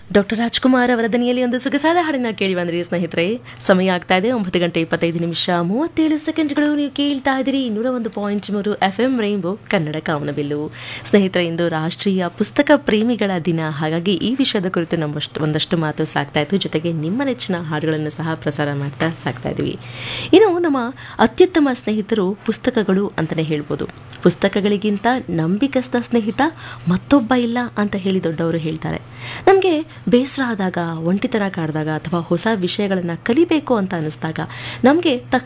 doctor Rajkumar ಅವರ ದನಿಯಲ್ಲಿ ಒಂದು ಸೊಗಸಾದ ಹಾಡನ್ನ ಕೇಳಿ ಬಂದ್ರಿ ಸ್ನೇಹಿತರೆ ಸಮಯ ಆಗ್ತಾ ಇದೆ ಒಂಬತ್ತು ಗಂಟೆ ಇಪ್ಪತ್ತೈದು ನಿಮಿಷ ಮೂವತ್ತೇಳು ಸೆಕೆಂಡ್ಗಳು ನೀವು ಕೇಳ್ತಾ ಇದ್ದೀರಿ ನೂರ ಒಂದು ಪಾಯಿಂಟ್ ಮೂರು ಎಫ್ ಎಂ ರೈನ್ಬೋ ಕನ್ನಡ ಕಾವನಬಿಲ್ಲು ಸ್ನೇಹಿತರೆ ಇಂದು ರಾಷ್ಟ್ರೀಯ ಪುಸ್ತಕ ಪ್ರೇಮಿಗಳ ದಿನ ಹಾಗಾಗಿ ಈ ವಿಷಯದ ಕುರಿತು ನಮ್ಮಷ್ಟು ಒಂದಷ್ಟು ಮಾತು ಸಾಕ್ತಾ ಇತ್ತು ಜೊತೆಗೆ ನಿಮ್ಮ ನೆಚ್ಚಿನ ಹಾಡುಗಳನ್ನು ಸಹ ಪ್ರಸಾರ ಮಾಡ್ತಾ ಸಾಕ್ತಾ ಇದ್ವಿ ಇನ್ನು ನಮ್ಮ ಅತ್ಯುತ್ತಮ ಸ್ನೇಹಿತರು ಪುಸ್ತಕಗಳು ಅಂತಲೇ ಹೇಳ್ಬೋದು ಪುಸ್ತಕಗಳಿಗಿಂತ ನಂಬಿಕಸ್ಥ ಸ್ನೇಹಿತ ಮತ್ತೊಬ್ಬ ಇಲ್ಲ ಅಂತ ಹೇಳಿ ದೊಡ್ಡವರು ಹೇಳ್ತಾರೆ ನಮಗೆ ಬೇಸರ ಆದಾಗ ಒಂಟಿತನ ಕಾಡಿದಾಗ ಅಥವಾ ಹೊಸ ವಿಷಯಗಳನ್ನು ಕಲಿಬೇಕು ಅಂತ ಅನ್ನಿಸ್ದಾಗ ನಮಗೆ